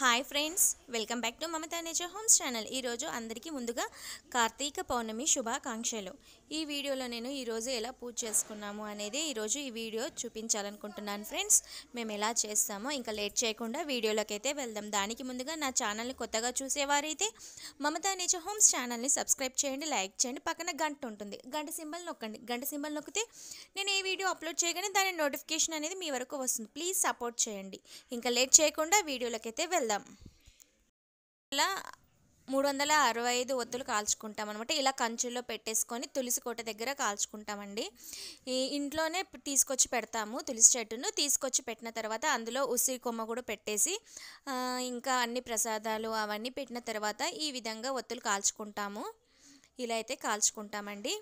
hi friends welcome back to Mamata nature homes channel ఈరోజు అందరికీ ముందుగా కార్తీక పౌర్ణమి శుభాకాంక్షలు ఈ వీడియోలో నేను ఈరోజు ఎలా పూజ చేసుకున్నాము అనేది ఈరోజు ఈ వీడియో చూపించాలనుకుంటున్నాను ఫ్రెండ్స్ మేము ఎలా చేస్తామో ఇంకా లేట్ చేయకుండా వీడియోలోకి అయితే వెళ్దాం దానికి ముందుగా నా ఛానల్ని కొత్తగా చూసేవారైతే మమతా నేచర్ హోమ్స్ ఛానల్ని సబ్స్క్రైబ్ చేయండి లైక్ చేయండి పక్కన గంట ఉంటుంది గంట సింబల్ నొక్కండి గంట సింబల్ నొక్కితే నేను ఏ వీడియో అప్లోడ్ చేయగానే దాని నోటిఫికేషన్ అనేది మీ వరకు వస్తుంది ప్లీజ్ సపోర్ట్ చేయండి ఇంకా లేట్ చేయకుండా వీడియోలోకి అయితే వెళ్దాం ఇలా మూడు వందల అరవై ఐదు ఒత్తులు కాల్చుకుంటాం అనమాట ఇలా కంచుల్లో పెట్టేసుకొని తులసి కోట దగ్గర కాల్చుకుంటామండి ఈ ఇంట్లోనే తీసుకొచ్చి పెడతాము తులసి చెట్టును తీసుకొచ్చి పెట్టిన తర్వాత అందులో ఉసిరి కొమ్మ కూడా పెట్టేసి ఆ, ఇంకా అన్ని ప్రసాదాలు అవన్నీ పెట్టిన తర్వాత ఈ విధంగా ఒత్తులు కాల్చుకుంటాము ఇలా అయితే కాల్చుకుంటామండి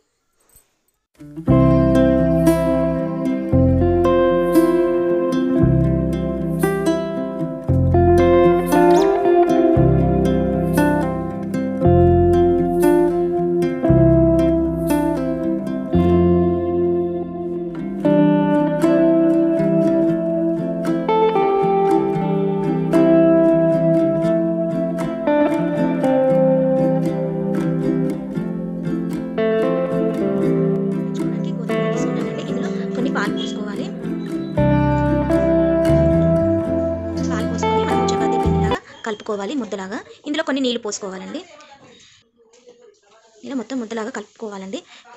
చూడడానికి గోధుమ తీసుకున్నానండి ఇందులో కొన్ని పాలు పోసుకోవాలి పాలు పోసుకొని మనం చపాతీ పిండిలాగా కలుపుకోవాలి ముద్దలాగా ఇందులో కొన్ని నీళ్లు పోసుకోవాలండి ఇలా మొత్తం ముద్దలాగా కలుపుకోవాలండి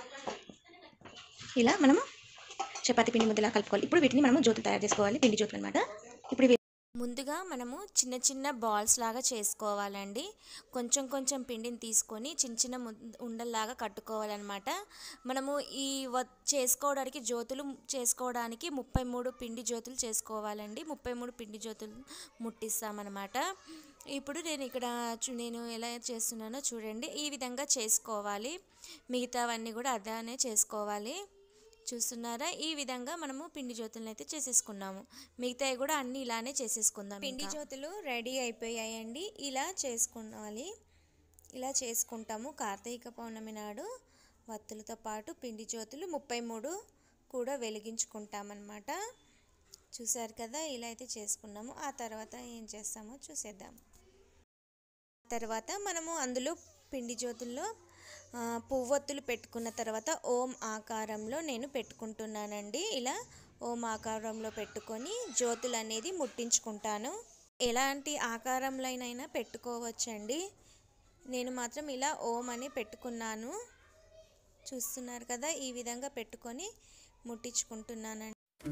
ఇలా మనము చపాతీ పిండి ముద్దలా కలుపుకోవాలి ఇప్పుడు వీటిని మనము జ్యోతులు తయారు చేసుకోవాలి పిండి జ్యోతులు అనమాట ఇప్పుడు వీ- ముందుగా మనము చిన్న చిన్న బాల్స్ లాగా చేసుకోవాలండి కొంచెం కొంచెం పిండిని తీసుకొని చిన్న చిన్న ముద్ద- ఉండల్లాగా కట్టుకోవాలన్నమాట మనము ఈ వ చేసుకోవడానికి జ్యోతులు చేసుకోవడానికి ముప్పై మూడు పిండి జ్యోతులు చేసుకోవాలండి ముప్పై మూడు పిండి జ్యోతులు ముట్టిస్తామన్నమాట ఇప్పుడు నేను ఇక్కడ చూ- నేను ఎలా చేస్తున్నానో చూడండి ఈ విధంగా చేసుకోవాలి మిగతావన్నీ కూడా అదానే చేసుకోవాలి చూస్తున్నారా ఈ విధంగా మనము పిండి జ్యోతులను అయితే చేసేసుకున్నాము మిగతావి కూడా అన్ని ఇలానే చేసేసుకుందాం పిండి జ్యోతులు రెడీ అయిపోయాయండి ఇలా చేసుకోవాలి ఇలా చేసుకుంటాము కార్తీక పౌర్ణమి నాడు వత్తులతో పాటు పిండి జ్యోతులు ముప్పై మూడు కూడా వెలిగించుకుంటామన్నమాట చూసారు కదా ఇలా అయితే చేసుకున్నాము ఆ తర్వాత ఏం చేస్తామో చూసేద్దాం తర్వాత మనము అందులో పిండి జ్యోతుల్లో ఆ, పువ్వొత్తులు పెట్టుకున్న తర్వాత ఓం ఆకారంలో నేను పెట్టుకుంటున్నానండి ఇలా ఓం ఆకారంలో పెట్టుకొని జ్యోతులు అనేది ముట్టించుకుంటాను ఎలాంటి ఆకారంలోనైనా పెట్టుకోవచ్చండి నేను మాత్రం ఇలా ఓం అని పెట్టుకున్నాను చూస్తున్నారు కదా ఈ విధంగా పెట్టుకొని ముట్టించుకుంటున్నానండి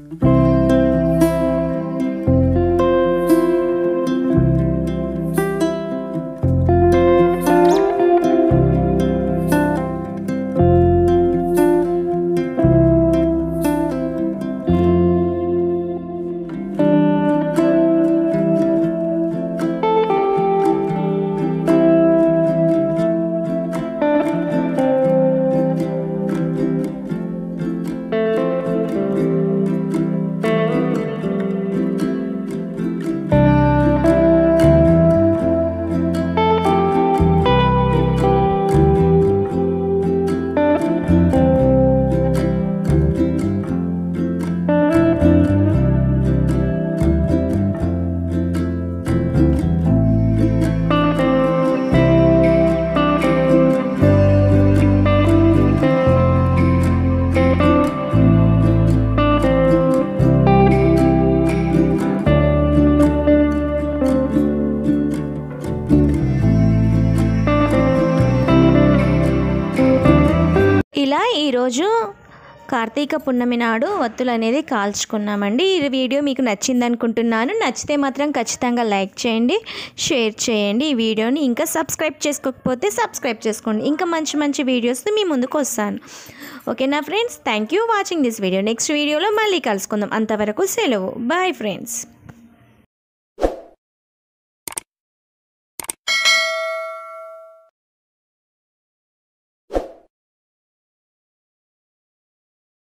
ఇలా ఈరోజు కార్తీక పున్నమి నాడు వత్తులు అనేది కాల్చుకున్నామండి ఈ వీడియో మీకు నచ్చింది అనుకుంటున్నాను నచ్చితే మాత్రం ఖచ్చితంగా లైక్ చేయండి షేర్ చేయండి ఈ వీడియోని ఇంకా సబ్స్క్రైబ్ చేసుకోకపోతే సబ్స్క్రైబ్ చేసుకోండి ఇంకా మంచి మంచి వీడియోస్ మీ ముందుకు వస్తాను ఓకేనా friends thank you watching this video next వీడియోలో మళ్ళీ కలుసుకుందాం అంతవరకు సెలవు బాయ్ ఫ్రెండ్స్